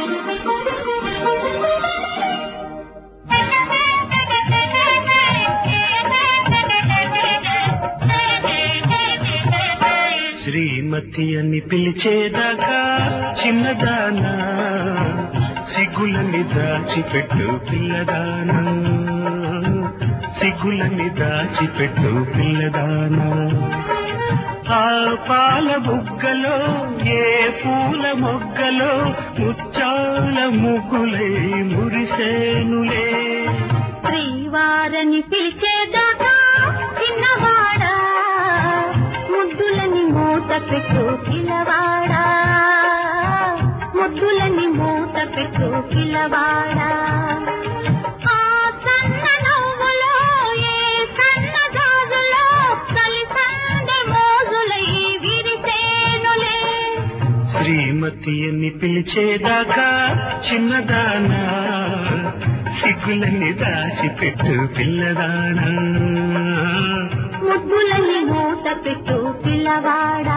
శ్రీమతి అని పిలిచేదాకా చిన్నదానా సిగ్గులని దాచిపెట్టు పిల్లదానా సిగ్గులని దాచిపెట్టు పిల్లదానా ఆ పాల బుగ్గలో ఏ పూల మొగ్గలో ముచ్చాల ముగ్గులై మురిసేనులే శ్రీవారని పిలిచేదాకా చిన్నవాడా ముద్దులని మూత పెట్టు పిల్లవాడా ముద్దులని మూత పెట్టు పిల్లవాడా ఆ సన్న నవ్వులో ఏ సన్న గాజులో కలిసందె మోజులై విరిసేనులే శ్రీమతి అని పిలిచేదాకా చిన్నదానా సిగ్గులని దాచిపెట్టు పిల్లదానా ముద్దులని మూత పెట్టు పిల్లవాడా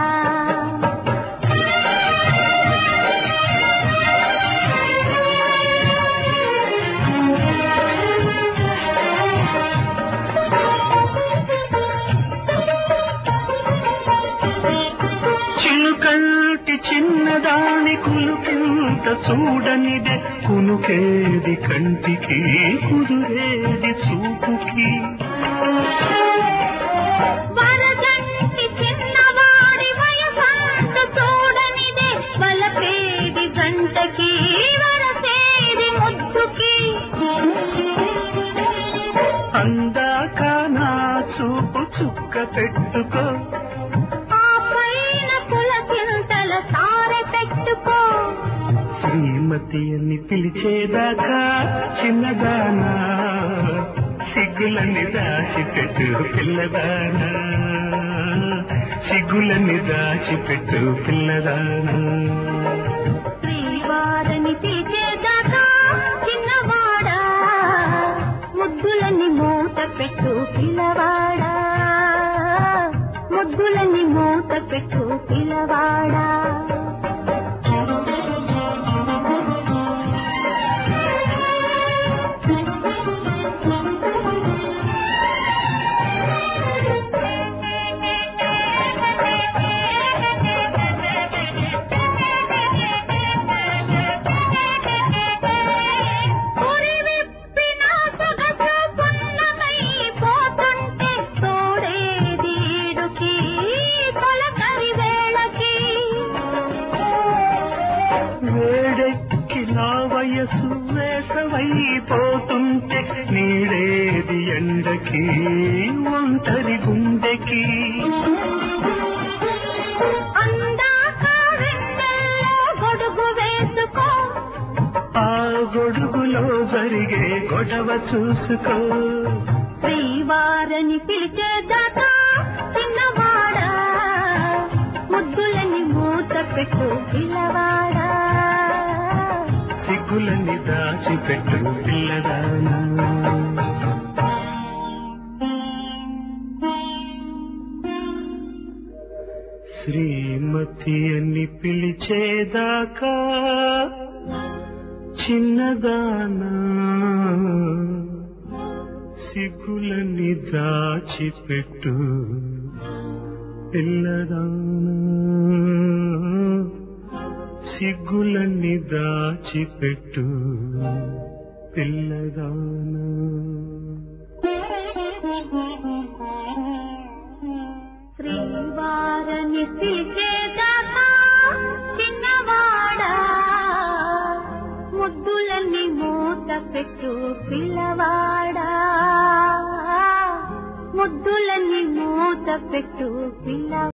చిలుకంటి చిన్నదాని కులుకింత చూడనిదే కునుకేది కంటికి కుదురేది చూపుకి వరదంటి చిన్నవాడి వయసంత చూడనిదే బలపేది గంటకి వరసేది ముద్దుకి అందాక నా చూపు చుక్క పెట్టుకో ఆ పైన పులకింతల సారె పెట్టుకో శ్రీమతి అని పిలిచేదాకా చిన్నదానా సిగ్గులని దాచిపెట్టు పిల్లదానా సిగ్గులని దాచిపెట్టు పిల్లదానా శ్రీవారని పిలిచేదాకా చిన్నవాడా ముద్దులని మూత పెట్టు పిల్లవాడా ముద్దులని మూత పెట్టు పిల్లవాడా ఉరివిప్పిన సొగసు పున్నమై పోతుంటే తోడేది ఈడుకి తొలకరి వేళకి వేడెక్కి నా వయసు వేసవైపోతుంటే నీడేది ఎండకి ఒంటరి గుండెకి అందాక వెన్నెల్లో గొడుగు వేసుకో ఆ గొడుగులో జరిగే గొడవ చూసుకో శ్రీవారని పిలిచేదాకా చిన్నవాడా ముద్దులని మూత పెట్టు పిల్లవాడా సిగ్గులని దాచిపెట్టు పిల్లదానా శ్రీమతి అని పిలిచేదాకా చిన్నదానా సిగ్గులని దాచిపెట్టు పిల్లదానా సిగ్గులన్నీ దాచిపెట్టు పిల్లదానా శ్రీవారని పిలిచేదాకా చిన్నవాడా ముద్దులని మూత పెట్టు పిల్లవాడా ముద్దులని మూత పెట్టు పిల్ల